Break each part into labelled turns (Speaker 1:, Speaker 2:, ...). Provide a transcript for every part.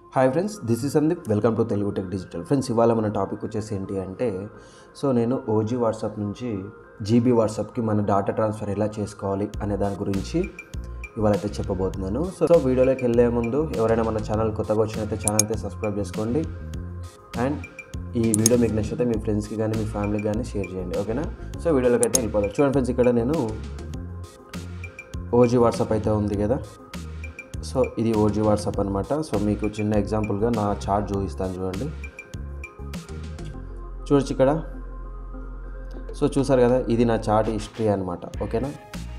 Speaker 1: hi friends this is Sandeep welcome to Telugu tech digital friends ఇవాళ మన topic వచ్చేసి ఏంటి అంటే సో నేను ఓజీ వాట్సాప్ నుంచి జీబీ వాట్సాప్కి మన డాటా ట్రాన్స్ఫర్ ఎలా చేసుకోవాలి అనే దాని గురించి ఇవాళ అయితే చెప్పబోతున్నాను సో సో వీడియోలోకి వెళ్ళే ముందు ఎవరైనా మన ఛానల్ కొత్తగా వచ్చినైతే ఛానల్ అయితే సబ్స్క్రైబ్ చేసుకోండి అండ్ ఈ వీడియో మీకు నచ్చితే మీ ఫ్రెండ్స్కి కానీ మీ ఫ్యామిలీకి కానీ షేర్ చేయండి ఓకేనా సో వీడియోలోకి అయితే వెళ్ళిపోదాం చూడండి ఫ్రెండ్స్ ఇక్కడ నేను ఓజీ వాట్సాప్ అయితే ఉంది కదా సో ఇది ఓజీ వాట్సాప్ అనమాట సో మీకు చిన్న ఎగ్జాంపుల్గా నా చార్ట్ చూపిస్తాను చూడండి చూడొచ్చు ఇక్కడ సో చూసారు కదా ఇది నా చార్ట్ హిస్టరీ అనమాట ఓకేనా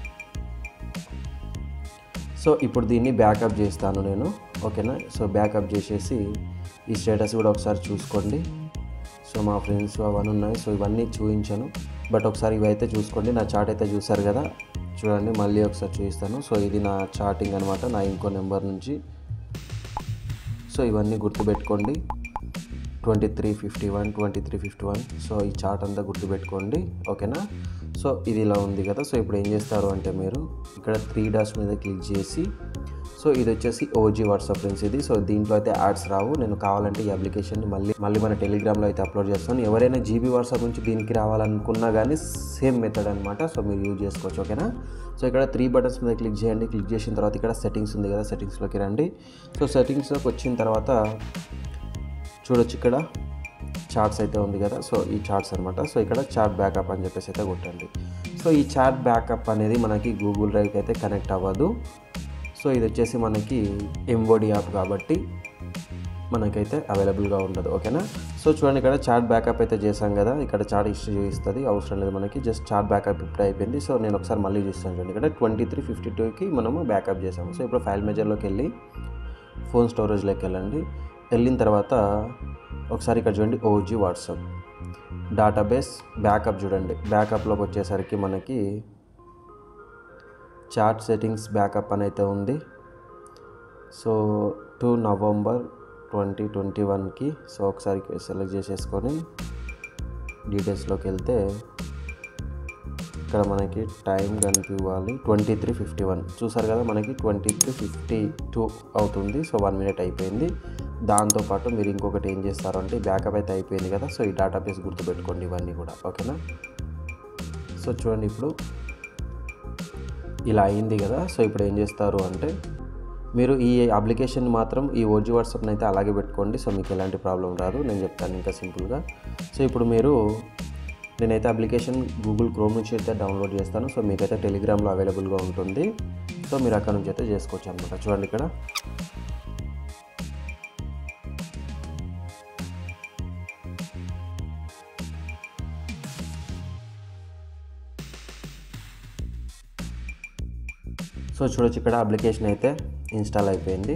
Speaker 1: సో ఇప్పుడు దీన్ని బ్యాకప్ చేస్తాను నేను ఓకేనా సో బ్యాకప్ చేసేసి ఈ స్టేటస్ కూడా ఒకసారి చూసుకోండి సో మా ఫ్రెండ్స్ అవన్నీ ఉన్నాయి సో ఇవన్నీ చూపించాను బట్ ఒకసారి ఇవి అయితే చూసుకోండి నా చార్ట్ అయితే చూసారు కదా చూడండి మళ్ళీ ఒకసారి చూపిస్తాను సో ఇది నా చార్టింగ్ అనమాట నా ఇంకో నెంబర్ నుంచి సో ఇవన్నీ గుర్తుపెట్టుకోండి twenty three fifty one twenty three fifty one so ఈ చార్ట్ అంతా గుర్తుపెట్టుకోండి ఓకేనా సో ఇది ఇలా ఉంది కదా సో ఇప్పుడు ఏం చేస్తారు అంటే మీరు ఇక్కడ త్రీ డాట్స్ మీద క్లిక్ చేసి సో ఇది వచ్చేసి ఓజీ వాట్సాప్ ఫ్రెండ్స్ ఇది సో దీంట్లో అయితే యాడ్స్ రావు నేను కావాలంటే ఈ అప్లికేషన్ని మళ్ళీ మళ్ళీ మన టెలిగ్రామ్లో అయితే అప్లోడ్ చేస్తాను ఎవరైనా జీబీ వాట్సాప్ నుంచి దీనికి రావాలనుకున్నా కానీ సేమ్ మెథడ్ అనమాట సో మీరు యూజ్ చేసుకోవచ్చు ఓకేనా సో ఇక్కడ త్రీ బటన్స్ మీద క్లిక్ చేయండి క్లిక్ చేసిన తర్వాత ఇక్కడ సెట్టింగ్స్ ఉంది కదా సెట్టింగ్స్లోకి రండి సో సెట్టింగ్స్లోకి వచ్చిన తర్వాత చూడొచ్చు ఇక్కడ చార్ట్స్ అయితే ఉంది కదా సో ఈ చార్ట్స్ అనమాట సో ఇక్కడ చార్ట్ బ్యాకప్ అని చెప్పేసి అయితే కొట్టండి సో ఈ చార్ట్ బ్యాకప్ అనేది మనకి గూగుల్ డ్రైవ్కి అయితే కనెక్ట్ అవ్వదు సో ఇది వచ్చేసి మనకి ఎంఓడి యాప్ కాబట్టి మనకైతే అవైలబుల్గా ఉండదు ఓకేనా సో చూడండి ఇక్కడ చార్ట్ బ్యాకప్ అయితే చేశాం కదా ఇక్కడ చార్ట్ హిస్టరీ చూపిస్తుంది అవసరం లేదు మనకి జస్ట్ చార్ట్ బ్యాకప్ ఇప్పుడు అయిపోయింది సో నేను ఒకసారి మళ్ళీ చూస్తాను చూడండి ఇక్కడ ట్వంటీ త్రీ ఫిఫ్టీ టూకి మనము బ్యాకప్ చేసాము సో ఇప్పుడు ఫైల్ మేజర్లోకి వెళ్ళి ఫోన్ స్టోరేజ్లోకి వెళ్ళండి వెళ్ళిన తర్వాత ఒకసారి ఇక్కడ చూడండి ఓజీ వాట్సాప్ డేటాబేస్ బ్యాకప్ చూడండి బ్యాకప్లోకి వచ్చేసరికి మనకి చార్ట్ సెట్టింగ్స్ బ్యాకప్ అని అయితే ఉంది so two November twenty twenty వన్కి సో ఒకసారి సెలెక్ట్ చేసేసుకొని డీటెయిల్స్లోకి వెళ్తే ఇక్కడ మనకి టైం కనిపివ్వాలి ట్వంటీ త్రీ ఫిఫ్టీ వన్ చూసారు కదా మనకి ట్వంటీ త్రీ ఫిఫ్టీ టూ అవుతుంది సో వన్ మినిట్ అయిపోయింది దాంతోపాటు మీరు ఇంకొకటి ఏం చేస్తారు అంటే బ్యాకప్ అయితే అయిపోయింది కదా సో ఈ డేటాబేస్ గుర్తుపెట్టుకోండి ఇవన్నీ కూడా ఓకేనా సో చూడండి ఇప్పుడు ఇలా అయింది కదా సో ఇప్పుడు ఏం చేస్తారు అంటే మీరు ఈ అప్లికేషన్ మాత్రం ఈ ఓజీ వాట్సాప్ని అయితే అలాగే పెట్టుకోండి సో మీకు ఎలాంటి ప్రాబ్లం రాదు నేను చెప్తాను ఇంకా సింపుల్గా సో ఇప్పుడు మీరు నేనైతే అప్లికేషన్ గూగుల్ క్రోమ్ నుంచి అయితే డౌన్లోడ్ చేస్తాను సో మీకైతే టెలిగ్రామ్లో అవైలబుల్గా ఉంటుంది సో మీరు అక్కడ నుంచి అయితే చేసుకోవచ్చు అనమాట చూడండి ఇక్కడ సో చూడొచ్చు ఇక్కడ అప్లికేషన్ అయితే ఇన్స్టాల్ అయిపోయింది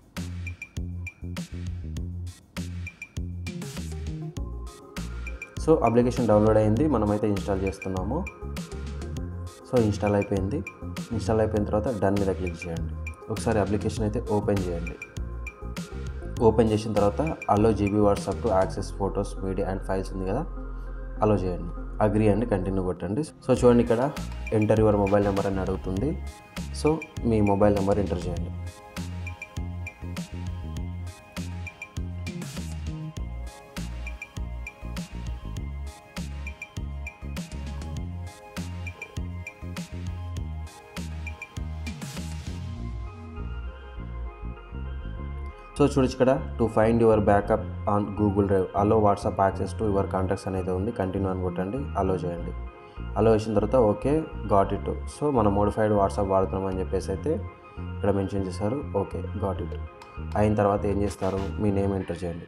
Speaker 1: సో అప్లికేషన్ డౌన్లోడ్ అయింది మనమైతే ఇన్స్టాల్ చేస్తున్నాము సో ఇన్స్టాల్ అయిపోయింది ఇన్స్టాల్ అయిపోయిన తర్వాత డన్ మీద క్లిక్ చేయండి ఒకసారి అప్లికేషన్ అయితే ఓపెన్ చేయండి ఓపెన్ చేసిన తర్వాత allow GB WhatsApp to access photos media and files ఉంది కదా అలో చేయండి అగ్రి అండి కంటిన్యూ కొట్టండి సో చూడండి ఇక్కడ ఎంటర్ యువర్ మొబైల్ నెంబర్ అని అడుగుతుంది సో మీ మొబైల్ నెంబర్ ఎంటర్ చేయండి సో చూడొచ్చు ఇక్కడ to find your backup on Google Drive allow WhatsApp access to your contacts అనేది ఉంది కంటిన్యూ అని కొట్టండి అలో చేయండి అలో చేసిన తర్వాత ఓకే గాట్ ఇట్ సో మనం మోడిఫైడ్ వాట్సాప్ వాడుతున్నామని చెప్పేసి అయితే ఇక్కడ మెన్షన్ చేశారు ఓకే గాట్ ఇట్ అయిన తర్వాత ఏం చేస్తారు మీ నేమ్ ఎంటర్ చేయండి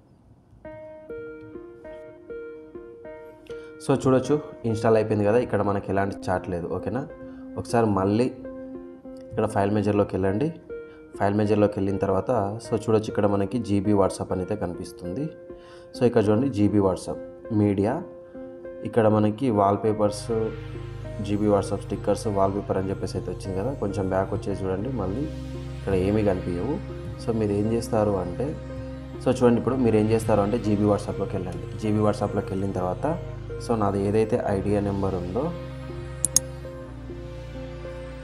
Speaker 1: సో చూడొచ్చు ఇన్స్టాల్ అయిపోయింది కదా ఇక్కడ మనకి ఎలాంటి చాట్ లేదు ఓకేనా ఒకసారి మళ్ళీ ఇక్కడ ఫైల్ మేజర్లోకి వెళ్ళండి ఫైల్ మేజర్లోకి వెళ్ళిన తర్వాత సో చూడొచ్చు ఇక్కడ మనకి జీబీ వాట్సాప్ అనేది కనిపిస్తుంది సో ఇక్కడ చూడండి జీబీ వాట్సాప్ మీడియా ఇక్కడ మనకి wallpapers GB WhatsApp stickers wallpaper అని చెప్పేసి అయితే వచ్చింది కదా కొంచెం బ్యాక్ వచ్చేసి చూడండి మళ్ళీ ఇక్కడ ఏమీ కనిపించవు సో మీరు ఏం చేస్తారు అంటే సో చూడండి ఇప్పుడు మీరు ఏం చేస్తారు అంటే జీబీ వాట్సాప్లోకి వెళ్ళండి జీబీ వాట్సాప్లోకి వెళ్ళిన తర్వాత సో నాది ఏదైతే ఐడియా నెంబర్ ఉందో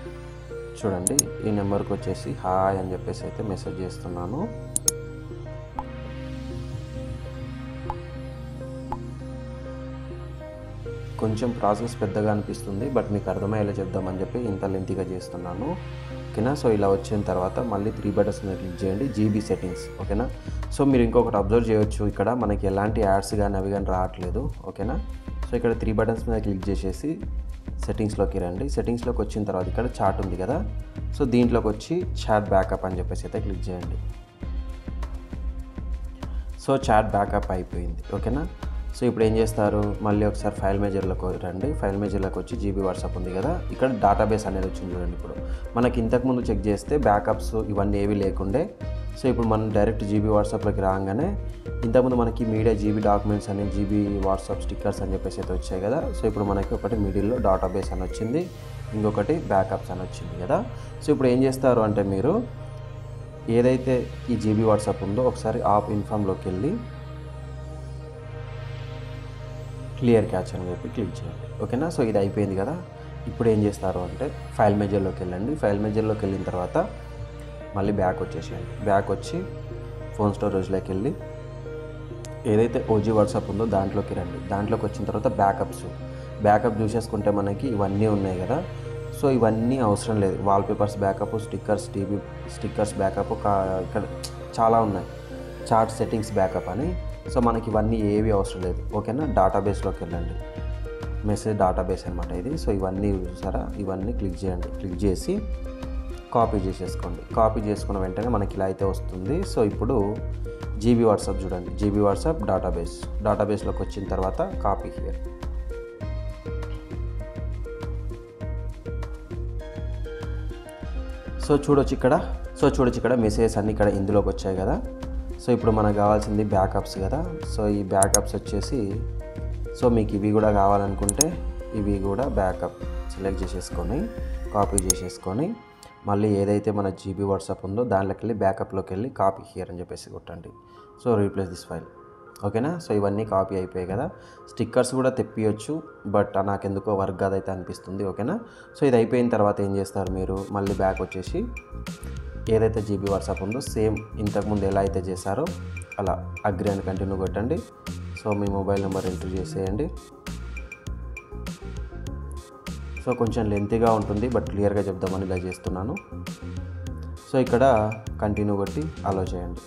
Speaker 1: చూడండి ఈ నెంబర్కి వచ్చేసి హాయ్ అని చెప్పేసి అయితే మెసేజ్ చేస్తున్నాను కొంచెం ప్రాసెస్ పెద్దగా అనిపిస్తుంది బట్ మీకు అర్థమయ్యేలా చెప్దామని చెప్పి ఇంత లెంతీగా చేస్తున్నాను ఓకేనా సో ఇలా వచ్చిన తర్వాత మళ్ళీ త్రీ బటన్స్ మీద క్లిక్ చేయండి జీబీ సెట్టింగ్స్ ఓకేనా సో మీరు ఇంకొకటి అబ్జర్వ్ చేయొచ్చు ఇక్కడ మనకి ఎలాంటి యాడ్స్ కానీ అవి కానీ రావట్లేదు ఓకేనా సో ఇక్కడ త్రీ బటన్స్ మీద క్లిక్ చేసేసి సెట్టింగ్స్లోకి రండి సెట్టింగ్స్లోకి వచ్చిన తర్వాత ఇక్కడ చాట్ ఉంది కదా సో దీంట్లోకి వచ్చి చాట్ బ్యాకప్ అని చెప్పేసి అయితే క్లిక్ చేయండి సో చాట్ బ్యాకప్ అయిపోయింది ఓకేనా సో ఇప్పుడు ఏం చేస్తారు మళ్ళీ ఒకసారి ఫైల్ మేజర్లోకి రండి ఫైల్ మేజర్లోకి వచ్చి జీబీ వాట్సాప్ ఉంది కదా ఇక్కడ డేటాబేస్ అనేది వచ్చింది చూడండి ఇప్పుడు మనకి ఇంతకుముందు చెక్ చేస్తే బ్యాకప్స్ ఇవన్నీ ఏవి లేకుండే సో ఇప్పుడు మనం డైరెక్ట్ జీబీ వాట్సాప్లోకి రాగానే ఇంతకుముందు మనకి మీడియా జీబీ డాక్యుమెంట్స్ అని జీబీ వాట్సాప్ స్టిక్కర్స్ అని చెప్పేసి అయితే వచ్చాయి కదా సో ఇప్పుడు మనకి ఒకటి మిడిల్లో డేటాబేస్ అని వచ్చింది ఇంకొకటి బ్యాకప్స్ అని వచ్చింది కదా సో ఇప్పుడు ఏం చేస్తారు అంటే మీరు ఏదైతే ఈ జీబీ వాట్సాప్ ఉందో ఒకసారి ఆప్ ఇన్ఫామ్లోకి వెళ్ళి క్లియర్ క్యాచ్ అని చెప్పి క్లిక్ చేయండి ఓకేనా సో ఇది అయిపోయింది కదా ఇప్పుడు ఏం చేస్తారు అంటే ఫైల్ మేజర్లోకి వెళ్ళండి ఫైల్ మేజర్లోకి వెళ్ళిన తర్వాత మళ్ళీ బ్యాక్ వచ్చేసేయండి బ్యాక్ వచ్చి ఫోన్ స్టోరేజ్లోకి వెళ్ళి ఏదైతే ఓజీ వాట్సాప్ ఉందో దాంట్లోకి రండి దాంట్లోకి వచ్చిన తర్వాత బ్యాకప్స్ బ్యాకప్ చూసేసుకుంటే మనకి ఇవన్నీ ఉన్నాయి కదా సో ఇవన్నీ అవసరం లేదు wallpapers backup stickers TV stickers backup ఇక్కడ చాలా ఉన్నాయి చార్ట్ సెట్టింగ్స్ బ్యాకప్ అని సో మనకి ఇవన్నీ ఏవి అవసరం లేదు ఓకేనా డేటాబేస్లోకి వెళ్ళండి మెసేజ్ డేటాబేస్ అనమాట ఇది సో ఇవన్నీ చూసారా ఇవన్నీ క్లిక్ చేయండి క్లిక్ చేసి కాపీ చేసేసుకోండి కాపీ చేసుకున్న వెంటనే మనకి ఇలా అయితే వస్తుంది సో ఇప్పుడు జీబీ వాట్సాప్ చూడండి జీబీ వాట్సాప్ డేటాబేస్ డేటాబేస్లోకి వచ్చిన తర్వాత కాపీ హియర్ సో చూడొచ్చు ఇక్కడ సో చూడొచ్చు ఇక్కడ మెసేజెస్ అన్నీ ఇక్కడ ఇందులోకి వచ్చాయి కదా సో ఇప్పుడు మనకు కావాల్సింది బ్యాకప్స్ కదా సో ఈ బ్యాకప్స్ వచ్చేసి సో మీకు ఇవి కూడా కావాలనుకుంటే ఇవి కూడా బ్యాకప్ సెలెక్ట్ చేసేసుకొని కాపీ చేసేసుకొని మళ్ళీ ఏదైతే మన జీబీ వాట్సాప్ ఉందో దాంట్లోకి వెళ్ళి బ్యాకప్లోకి వెళ్ళి కాపీ హియర్ అని చెప్పేసి కొట్టండి సో రీప్లేస్ దిస్ ఫైల్ ఓకేనా సో ఇవన్నీ కాపీ అయిపోయాయి కదా స్టిక్కర్స్ కూడా తెప్పియొచ్చు బట్ నాకెందుకో వర్క్ అదైతే అనిపిస్తుంది ఓకేనా సో ఇది అయిపోయిన తర్వాత ఏం చేస్తారు మీరు మళ్ళీ బ్యాక్ వచ్చేసి ఏదైతే జీబీ వాట్సాప్ ఉందో సేమ్ ఇంతకుముందు ఎలా అయితే చేశారో అలా అగ్రి అని కంటిన్యూ కొట్టండి సో మీ మొబైల్ నెంబర్ ఎంటర్ చేసేయండి సో కొంచెం లెంతీగా ఉంటుంది బట్ క్లియర్గా చెప్దామని ఇలా చేస్తున్నాను సో ఇక్కడ కంటిన్యూ కొట్టి అలో చేయండి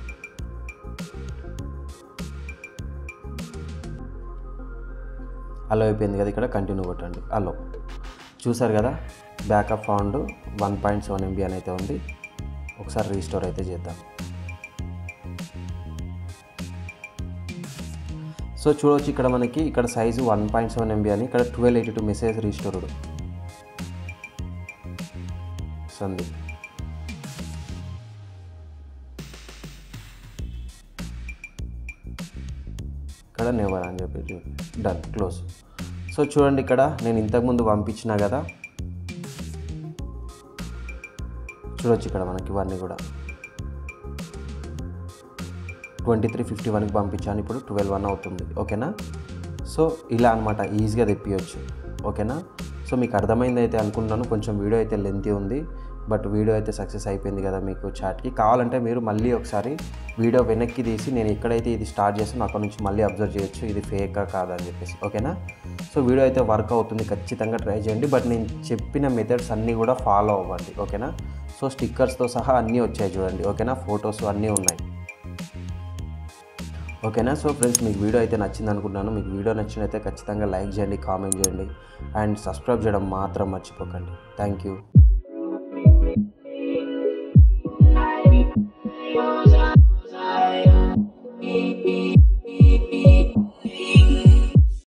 Speaker 1: అలో అయిపోయింది కదా ఇక్కడ కంటిన్యూ కొట్టండి అలో చూసారు కదా backup found one point seven MB అని అయితే ఉంది ఒకసారి రీస్టోర్ అయితే చేద్దాం సో చూడవచ్చు ఇక్కడ మనకి ఇక్కడ size one point seven MB అని ఇక్కడ twelve eighty two message restored సందీప్ ఇక్కడ నెవర్ అని చెప్పి డన్ క్లోజ్ సో చూడండి ఇక్కడ నేను ఇంతకుముందు పంపించిన కదా చూడొచ్చు ఇక్కడ మనకి ఇవన్నీ కూడా ట్వంటీ త్రీ ఫిఫ్టీ వన్కి పంపించాను ఇప్పుడు ట్వెల్వ్ వన్ అవుతుంది ఓకేనా సో ఇలా అనమాట ఈజీగా తెప్పియచ్చు ఓకేనా సో మీకు అర్థమైంది అయితే అనుకుంటున్నాను కొంచెం వీడియో అయితే లెంతీ ఉంది బట్ వీడియో అయితే సక్సెస్ అయిపోయింది కదా మీకు చాట్కి కావాలంటే మీరు మళ్ళీ ఒకసారి వీడియో వెనక్కి తీసి నేను ఎక్కడైతే ఇది స్టార్ట్ చేస్తానో అక్కడ నుంచి మళ్ళీ అబ్జర్వ్ చేయొచ్చు ఇది ఫేకా కాదా అని చెప్పేసి ఓకేనా సో వీడియో అయితే వర్క్ అవుతుంది ఖచ్చితంగా ట్రై చేయండి బట్ నేను చెప్పిన మెథడ్స్ అన్నీ కూడా ఫాలో అవ్వండి ఓకేనా సో స్టిక్కర్స్తో సహా అన్నీ వచ్చాయి చూడండి ఓకేనా ఫొటోస్ అన్నీ ఉన్నాయి ఓకేనా సో ఫ్రెండ్స్ మీకు వీడియో అయితే నచ్చింది అనుకుంటున్నాను మీకు వీడియో నచ్చినైతే ఖచ్చితంగా లైక్ చేయండి కామెంట్ చేయండి అండ్ సబ్స్క్రైబ్ చేయడం మాత్రం మర్చిపోకండి థ్యాంక్ యూ